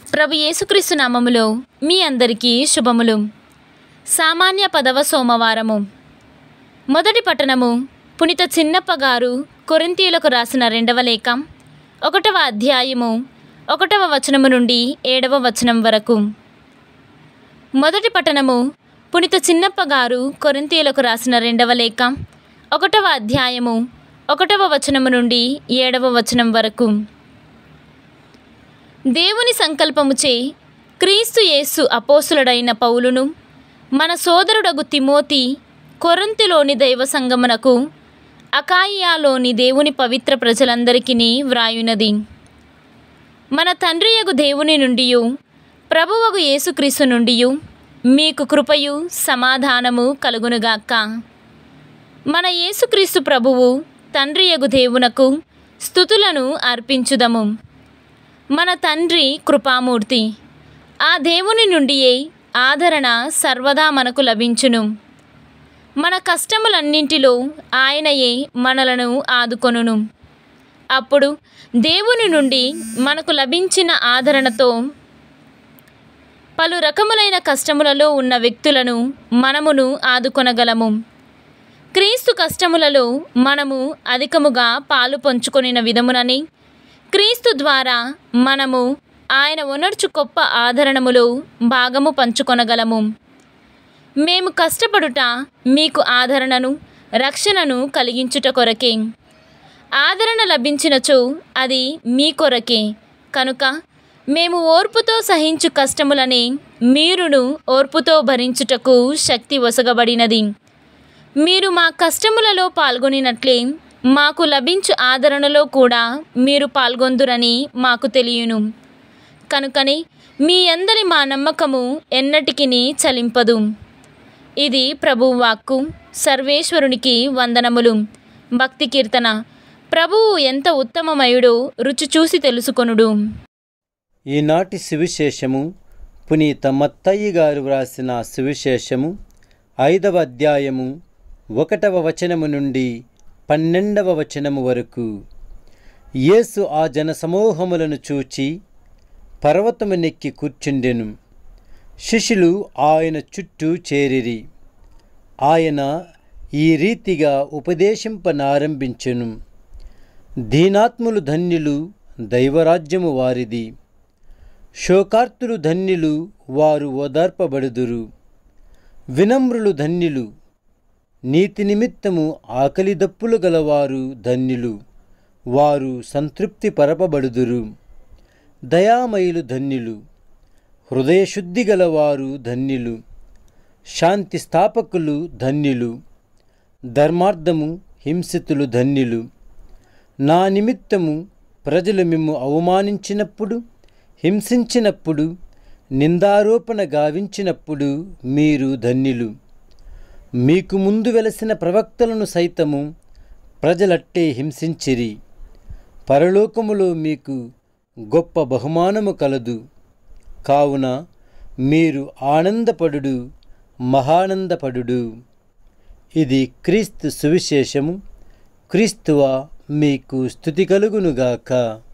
ప్రభు యేసుక్రీస్తు నామములో మీ అందరికీ శుభములు సామాన్య పదవ సోమవారము మొదటి పట్టణము పునిత చిన్నప్ప గారు కొరింతీయులకు రాసిన రెండవ లేఖ ఒకటవ అధ్యాయము ఒకటవ వచనము నుండి ఏడవ వచనం వరకు మొదటి పట్టణము పునిత చిన్నప్ప గారు కొరింతీయులకు రాసిన రెండవ లేఖ ఒకటవ అధ్యాయము ఒకటవ వచనము నుండి ఏడవ వచనం వరకు దేవుని సంకల్పముచే క్రీస్తు యేసు అపోసులుడైన పౌలును మన సోదరుడగు తిమోతి కొరంతిలోని దైవ సంగమునకు అకాయియాలోని దేవుని పవిత్ర ప్రజలందరికీ వ్రాయునది మన తండ్రియగు దేవుని నుండి ప్రభువగు యేసుక్రీస్తు నుండి మీకు కృపయు సమాధానము కలుగునుగాక మన యేసుక్రీస్తు ప్రభువు తండ్రియగు దేవునకు స్థుతులను అర్పించుదము మన తండ్రి కృపామూర్తి ఆ దేవుని నుండియే ఆదరణ సర్వదా మనకు లభించును మన కష్టములన్నింటిలో ఆయనయే మనలను ఆదుకొనును అప్పుడు దేవుని నుండి మనకు లభించిన ఆదరణతో పలు రకములైన కష్టములలో ఉన్న వ్యక్తులను మనమును ఆదుకొనగలము క్రీస్తు కష్టములలో మనము అధికముగా పాలు పంచుకొనిన విధమునని క్రీస్తు ద్వారా మనము ఆయన ఒనర్చు గొప్ప ఆదరణములో భాగము పంచుకొనగలము మేము కష్టపడుట మీకు ఆదరణను రక్షణను కలిగించుట కొరకే ఆదరణ లభించినచో అది మీ కొరకే కనుక మేము ఓర్పుతో సహించు కష్టములని మీరును ఓర్పుతో భరించుటకు శక్తి వసగబడినది మీరు మా కష్టములలో పాల్గొనినట్లే మాకు లభించు ఆదరణలో కూడా మీరు పాల్గొందురని మాకు తెలియను కనుకనే మీ అందరి మా నమ్మకము ఎన్నటికి చలింపదు ఇది ప్రభువు వాక్కు సర్వేశ్వరునికి వందనములు భక్తి కీర్తన ప్రభువు ఎంత ఉత్తమమయుడో రుచి చూసి తెలుసుకొనుడు ఈనాటి సువిశేషము పునీత మత్తయ్య గారు వ్రాసిన సువిశేషము ఐదవ అధ్యాయము ఒకటవ వచనము నుండి పన్నెండవ వచనము వరకు యేసు ఆ జనసమూహములను చూచి పర్వతము నెక్కి కూర్చుండెను శిష్యులు ఆయన చుట్టూ చేరిరి ఆయన ఈ రీతిగా ఉపదేశింపనారంభించెను దీనాత్ములు ధన్యులు దైవరాజ్యము వారిది శోకార్తులు ధన్యులు వారు ఓదార్పబడుదురు వినమ్రులు ధన్యులు నీతి నిమిత్తము ఆకలి దప్పులు గలవారు ధన్యులు వారు సంతృప్తి పరపబడుదురు దయామయులు ధన్యులు హృదయశుద్ధి గలవారు ధన్యులు శాంతి స్థాపకులు ధన్యులు ధర్మార్థము హింసితులు ధన్యులు నా నిమిత్తము ప్రజలు మిమ్ము అవమానించినప్పుడు హింసించినప్పుడు నిందారోపణ గావించినప్పుడు మీరు ధన్యులు మీకు ముందు వెలసిన ప్రవక్తలను సైతము ప్రజలట్టే హింసించిరి పరలోకములో మీకు గొప్ప బహుమానము కలదు కావున మీరు ఆనందపడుడు మహానందపడుడు ఇది క్రీస్తు సువిశేషము క్రీస్తువ మీకు స్థుతి కలుగునుగాక